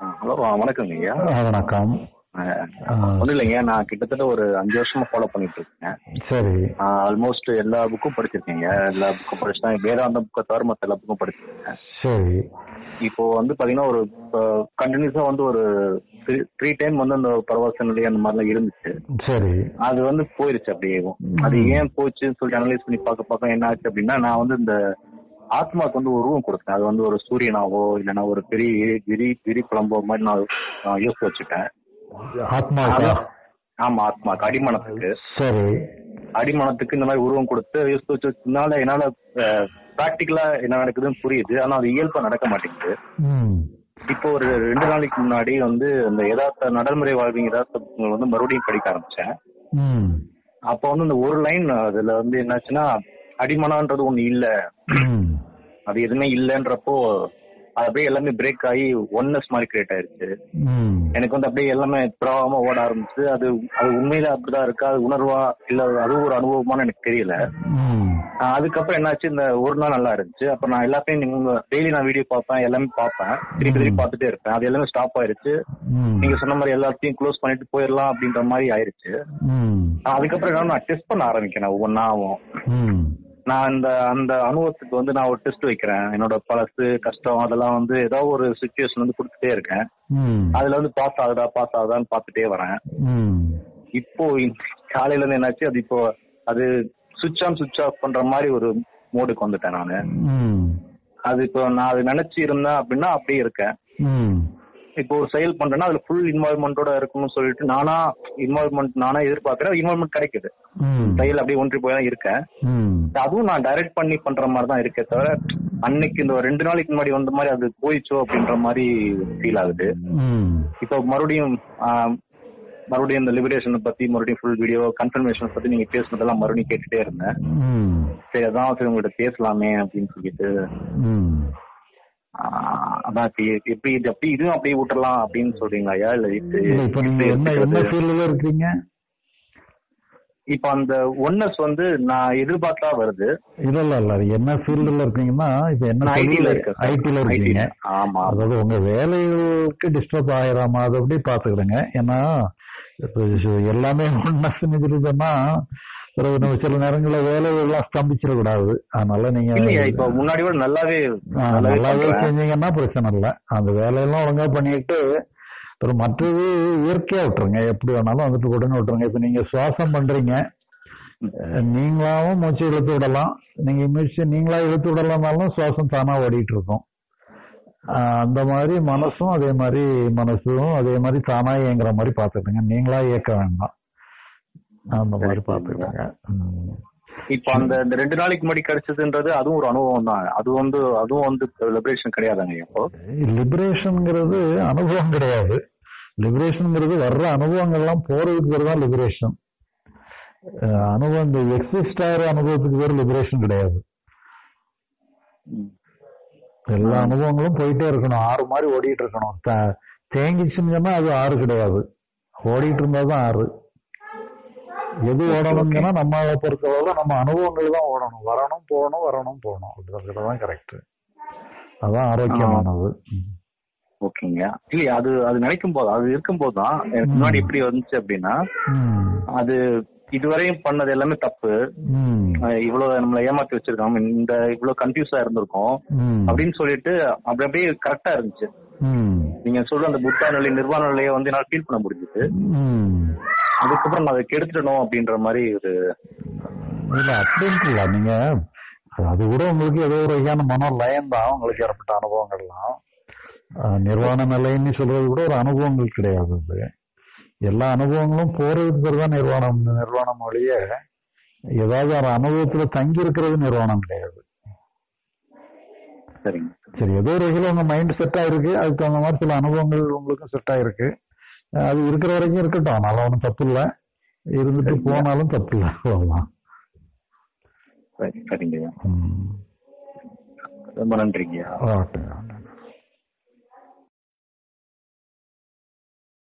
Hello வணக்கங்க ஐயா ஆ, வணக்கம் ஆ. ஒன்றும் இல்லைங்க நான் கிட்டத்தட்ட ஒரு அஞ்சு வருஷமா ஃபாலோ பண்ணிட்டு இருக்கேன் சரி ஆல்மோஸ்ட் எல்லா புக்கும் படிச்சிருக்கேங்க எல்லா புக்கும் படிச்சுட்டேன் வேதாந்த புக்கை தவிர மற்ற எல்லா புக்கும் படிச்சிருக்கேன் சரி இப்போ வந்து பாத்தீங்கன்னா ஒரு கண்டினியூஸா வந்து ஒரு த்ரீ டைம் வந்து அந்த பரவச நிலை அந்த மாதிரிலாம் இருந்துச்சு சரி அது வந்து போயிருச்சு அப்படியே அது ஏன் போச்சுன்னு சொல்லி அனலைஸ் பண்ணி பார்க்க பார்க்க என்ன ஆச்சு அப்படின்னா நான் வந்து இந்த ஆத்மாக்கு வந்து ஒரு உருவம் கொடுத்தேன் அது வந்து ஒரு சூரியனாவோ இல்லைன்னா ஒரு பெரிய விரி விரி குழம்போ மாதிரி நான் நான் யோசிச்சு வச்சுட்டேன் ஆத்மாவுக்கா அதான். ஆமா ஆத்மாக்கு அடிமனத்துக்கு சரி அடிமனத்துக்கு இந்த மாதிரி உருவம் கொடுத்து யோசிச்சு வச்சதுனால என்னால பிராக்டிக்கலா என்ன நடக்குதுன்னு புரியுது ஆனா அது இயல்பா நடக்க மாட்டேங்குது ம் இப்போ ஒரு ரெண்டு நாளைக்கு முன்னாடி வந்து இந்த யதார்த்த நடைமுறை வாழ்விங் யதார்த்த புத்தகங்கள் வந்து மறுபடியும் படிக்க ஆரம்பிச்சேன் ம் அப்போ வந்து இந்த ஒரு லைன் அதுல வந்து என்னாச்சுன்னா அடிமனான்றது ஒண்ணு இல்ல ம் அது எதுவுமே இல்லைன்றப்போ அது அப்படியே எல்லாமே பிரேக் ஆகி ஒன்னஸ் மாதிரி கிரியேட் ஆயிருச்சு ம் எனக்கு வந்து அப்படியே எல்லாமே பிரவாகமா ஓட ஆரம்பிச்சு அது அது உண்மையில அப்படிதான் இருக்கா அது உணர்வா இல்ல அது ஒரு அனுபவமான்னு எனக்கு தெரியல ம் ஆஹ் அதுக்கப்புறம் என்னாச்சு இந்த ஒரு நாள் நல்லா இருந்துச்சு அப்ப நான் எல்லாத்தையும் நீங்க டெய்லி நான் வீடியோ பார்ப்பேன் எல்லாமே பார்ப்பேன் திருப்பி திருப்பி பார்த்துட்டே இருப்பேன் அது எல்லாமே ஸ்டாப் ஆயிருச்சு ம் நீங்க சொன்ன மாதிரி எல்லாத்தையும் க்ளோஸ் பண்ணிட்டு போயிடலாம் அப்படின்ற மாதிரி ஆயிருச்சு ம் ஆஹ் அதுக்கப்புறம் என்ன நான் டெஸ்ட் பண்ண ஆரம்பிக்கிறேன் ஒவ்வொன்னாவும் ம் நான் அந்த அந்த அனுபவத்துக்கு வந்து நான் ஒரு டெஸ்ட் வைக்கிறேன் என்னோட பழசு கஷ்டம் அதெல்லாம் வந்து ஏதோ ஒரு சுச்சுவேஷன் வந்து கொடுத்துட்டே இருக்கேன் ம் அதுல வந்து பாஸ் ஆகுதா பாஸ் ஆகுதான்னு பார்த்துட்டே வரேன் ம் இப்போ இந்த காலையில இருந்து என்னாச்சு அது இப்போ அது சுவிட்ச் ஆன் சுவிட்ச் ஆஃப் பண்ற மாதிரி ஒரு மோடுக்கு வந்துட்டேன் நானு ம் அது இப்போ நான் அது நினைச்சு இருந்தேன் அப்படின்னா அப்படியே இருக்கேன் ம் இப்போ ஒரு செயல் பண்றேன்னா அதுல ஃபுல் இன்வால்மெண்டோட இருக்கணும்னு சொல்லிட்டு நானா இன்வால்மெண்ட் நானா எதிர்பார்க்கறேன் இன்வால்மெண்ட் கிடைக்குது ம் செயல் அப்படியே ஒன்றி போய் தான் இருக்கேன் ம் அதுவும் நான் டைரக்ட் பண்ணி பண்ற மாதிரி தான் இருக்கே தவிர அன்னைக்கு இந்த ஒரு ரெண்டு நாளைக்கு முன்னாடி வந்த மாதிரி அது போயிச்சோ அப்படின்ற மாதிரி ஃபீல் ஆகுது ம் இப்போ மறுபடியும் ஆஹ், மறுபடியும் இந்த லிபரேஷனை பத்தி மறுபடியும் ஃபுல் வீடியோ கன்ஃபர்மேஷன் பத்தி நீங்க பேசுனதெல்லாம் மறுபடியும் கேட்டுட்டே இருந்தேன் ம் சரி அதான் சரி உங்கள்கிட்ட பேசலாமே அப்படின்னு சொல்லிட்டு ம் ஆஹ், அதான் இப்ப எப்படி இது அப்படி இதுவும் அப்படியே விட்டுறலாம் அப்படின்னு சொல்றீங்களா ஐயா இல்ல இது இல்ல இப்ப நீங்க எப்படி என்ன என்ன எடுத்துக்கிறது? ஃபீல்ட்ல இருக்கீங்க இப்ப அந்த ஒன்னஸ் வந்து நான் எதிர்பார்த்தா வருது இல்ல இல்ல இல்ல என்ன ஃபீல்டுல இருக்கீங்கன்னா இப்ப என்ன நான் ஐடில இருக்கேன் sir. ஐடில IT இருக்கீங்க ஆமா அதாவது உங்க வேலைகளுக்கு டிஸ்டர்ப் ஆயிராம அது அப்படி பாத்துக்கிடுங்க ஏன்னா இப்ப இது எல்லாமே ஒன்னா செஞ்சிருந்தோம்னா பிறகு நம்ம சில நேரங்கள்ல வேலைகள்லாம் ஸ்தம்பிச்சிட கூடாது அதனால நீங்க இல்லையா இப்ப முன்னாடி விட நல்லாவே ஆ, நல்லாவே நல்லாவே பண்றேன். செஞ்சீங்கன்னா பிரச்சனை இல்லை அந்த வேலையெல்லாம் ஒழுங்கா பண்ணிட்டு அப்புறம் மற்றது இயற்கையா விட்டுருங்க எப்படி வேணாலும் வந்துட்டு உடனே விட்டுருங்க இப்ப நீங்க சுவாசம் பண்றீங்க அஹ் நீங்களாவும் மூச்சு இழுத்து விடலாம் நீங்க மூச்சு நீங்களா இழுத்து விடலாம்னாலும் சுவாசம் தானா ஓடிட்டு இருக்கும் ஆஹ் அந்த மாதிரி மனசும் அதே மாதிரி மனசும் அதே மாதிரி தானா இயங்குற மாதிரி பாத்துக்கோங்க நீங்களா இயக்க வேண்டாம் அந்த மாதிரி பாத்துக்கோங்க ம். இப்ப அந்த இந்த ரெண்டு நாளைக்கு முன்னாடி கிடைச்சதுன்றது அதுவும் ஒரு அனுபவம் தான் அது வந்து அதுவும் வந்து லிபரேஷன் கிடையாதுங்க இப்போ லிபரேஷன்ங்கிறது அனுபவம் கிடையாது லிபரேஷன்ங்கிறது வர்ற அனுபவங்கள்லாம் போறதுக்கு பேர் தான் லிபரேஷன் அனுபவம் இந்த எக்ஸிஸ்ட் ஆகிற அனுபவத்துக்கு பேர் லிபரேஷன் கிடையாது எல்லா அனுபவங்களும் போயிட்டே இருக்கணும் ஆறு மாதிரி ஓடிட்டு இருக்கணும் த- தேங்கிச்சுன்னு சொன்னா அது ஆறு கிடையாது ஓடிட்டு இருந்தா தான் ஆறு எது ஓடணும்னா நம்மளை பொறுத்தளவு நம்ம அனுபவங்கள் தான் ஓடணும் வரணும் போகணும் வரணும் போகணும் அப்படிங்கிறது தான் கரெக்ட் அதான் ஆரோக்கியமானது ம். ஓகேங்க இல்லையா அது அது நினைக்கும் போது அது இருக்கும் போது தான் எனக்கு முன்னாடி எப்படி வந்துச்சு அப்படின்னா ம். அது இதுவரையும் பண்ணது எல்லாமே தப்பு ம். அஹ் இவ்வளவு நம்மளை ஏமாத்தி வச்சிருக்கோம் இந்த இவ்வளவு கன்ஃபியூஸா இருந்திருக்கோம் ம். அப்படின்னு சொல்லிட்டு அப்படி அப்படியே கரெக்டா இருந்துச்சு ம். நீங்க சொல்ற அந்த புத்தா நிலை நிர்வாண நிலையை வந்து என்னால ஃபீல் பண்ண முடிஞ்சுது ம். அதுக்கப்புறம் நான் அதை கெடுத்துடணும் அப்படின்ற மாதிரி ஒரு இல்ல அப்படின்ட்டு இல்ல நீங்க அது கூட உங்களுக்கு ஏதோ ஒரு வகையான மன லயம் தான் உங்களுக்கு ஏற்பட்ட அனுபவங்கள்லாம் அஹ், நிர்வாண நிலைன்னு சொல்றது கூட ஒரு அனுபவங்கள் கிடையாது அது எல்லா அனுபவங்களும் போறதுக்கு பேர் தான் நிர்வாணம் நிர்வாணம் ஒழிய ஏதாவது ஒரு அனுபவத்துல தங்கி இருக்கிறது நிர்வாணம் கிடையாது சரிங்க சரி ஏதோ ஒரு வகையில் உங்க மைண்ட் செட் ஆயிருக்கு அதுக்கு தகுந்த மாதிரி சில அனுபவங்கள் உங்களுக்கும் செட் ஆயிருக்கு அஹ் அது இருக்கிற வரைக்கும் இருக்கட்டும் அதனால ஒன்றும் தப்பு இல்லை இருந்துட்டு போனாலும் தப்பு இல்லை அவ்வளவுதான் சரி சரிங்க ம். ரொம்ப நன்றிங்க ஆகட்டும், ஆகட்டும்.